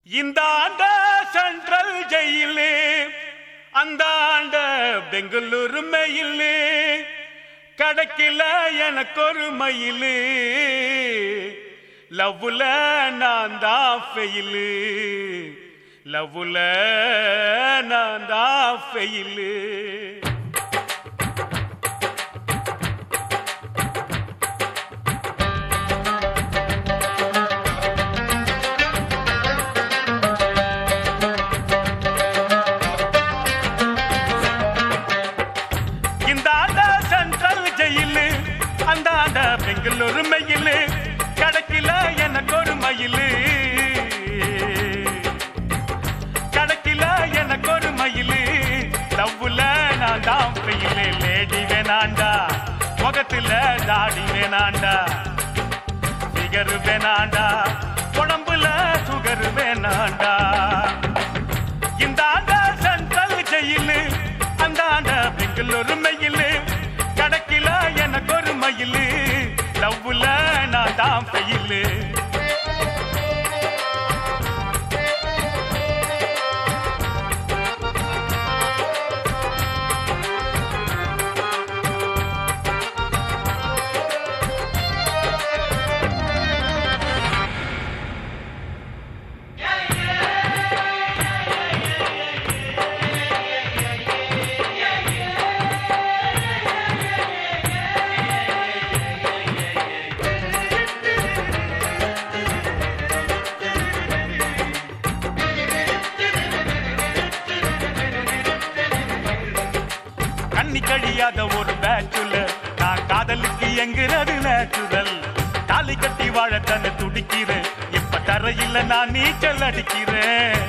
இந்த ஆண்ட central jail அந்த ஆண்ட பெங்களூரு மயிலு கிடைக்கல எனக்கு ஒரு மயிலு லவ்வுல நான் தான் ஃபெயிலு லவ்வுல நான் தான் ஃபெயிலு இந்த ஆண்ட சென்ட்ரல் ஜெயிலு அந்த ஆண்ட பெங்களூரு மயிலு கிடைக்கல எனக்கு ஒரு மயிலு கிடைக்கல எனக்கு ஒரு மயிலு லவ்வுல நான் தான் பெயிலு லேடி வேணாண்டா முகத்துல தாடி வேணாண்டா ஃபிகர் வேணாண்டா உடம்புல சுகர் வேணாண்டா இந்த ஆண்ட சென்ட்ரல் ஜெயிலு அந்த ஆண்ட பெங்களூரு மயிலு கிடைக்கல எனக்கு ஒரு மயிலு லவ்வுல நான் தான் பெயிலு கண்ணி கழியாத ஒரு பேச்சுல நான் காதலுக்கு எங்கிறது நேச்சுரல் தாலி கட்டி வாழ தன்னை துடிக்கிறேன் இப்ப தரையில நான் நீச்சல் அடிக்கிறேன்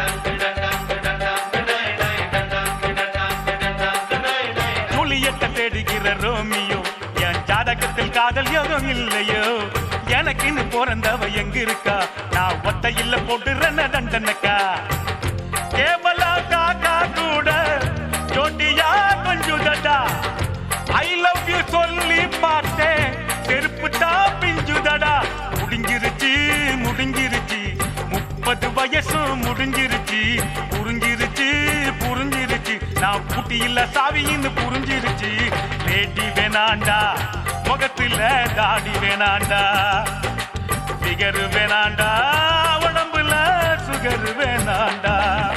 ஜூலியட்ட தேடுகிற ரோமியோ என் ஜாதகத்தில் காதல் யோகம் இல்லையோ எனக்குன்னு பிறந்தவ எங்க இருக்கா நான் ஒத்தையில போட்டுறேன் தண்டனக்கா கேவலா காக்கா கூட ஜோட்டியா கொஞ்சுதடா ஐ லவ் யூ சொல்லி பார்த்தேன் செருப்புட்டா பிஞ்சுதடா முடிஞ்சிருச்சு முடிஞ்சிருச்சு முப்பது வயசு முடிஞ்சிருச்சு புரிஞ்சிருச்சு புரிஞ்சிருச்சு நான் புட்டியில சாவின்னு புரிஞ்சிருச்சு லேடி வேணாண்டா முகத்துல தாடி வேணாண்டா ஃபிகர் வேணாண்டா உடம்புல சுகர் வேணாண்டா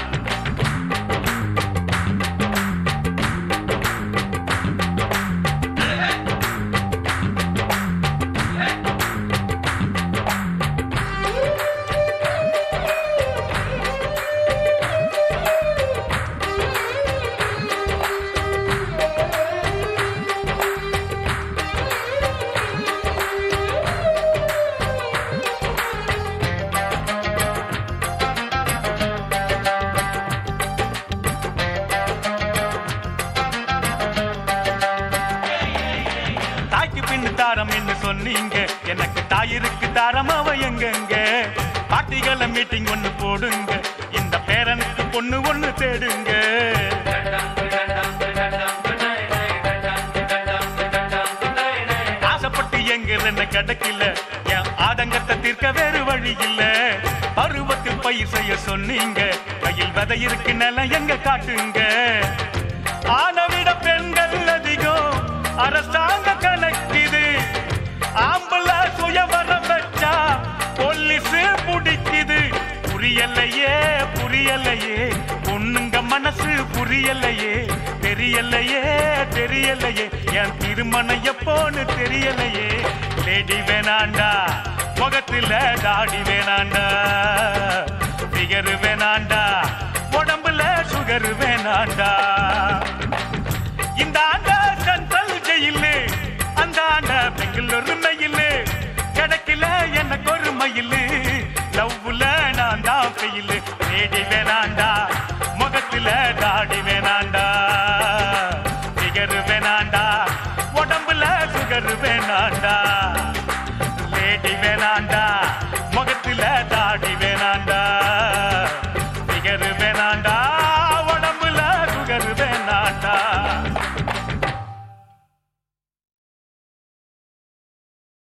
தாய்க்கு பின்னு தாரம் என்று சொன்னீங்க எனக்கு தாயிருக்கு தாரம் அவ எங்கெங்க பாட்டிகளை மீட்டிங் ஒண்ணு போடுங்க இந்த பேரனுக்கு பொண்ணு ஒண்ணு தேடுங்க ஆசைப்பட்டு எங்க என்ன கிடைக்கல என் ஆதங்கத்தை தீர்க்க வேறு வழி இல்ல பருவத்தில் பயிர் செய்ய சொன்னீங்க கையில் விதை இருக்கு நிலம் எங்க காட்டுங்க ஆனவிட பெண்கள் அதிகம் அரசாங்க கணக்கிது ஆம்பள சுயவரம் வச்சா போலீஸ் பிடிக்குது புரியலையே புரியலையே பொண்ணுங்க மனசு புரியலையே தெரியலையே தெரியலையே என் திருமணம் எப்போன்னு தெரியலையே லேடி வேணாண்டா முகத்துல தாடி வேணாண்டா ஃபிகர் வேணாண்டா உடம்புல சுகர் வேணாண்டா இந்த ஆண்ட சென்ட்ரல் ஜெயிலு அந்த ஆண்ட பெங்களூரு மயிலு கிடைக்கல எனக்கு ஒரு மயிலு லவ்வுல நான் தான் பெயிலு தேடி வேணாண்டா முகத்துல தாடி வேணாண்டா ஃபிகர் வேணாண்டா உடம்புல சுகர் வேணாண்டா லேடி வேணாண்டா முகத்துல தாடி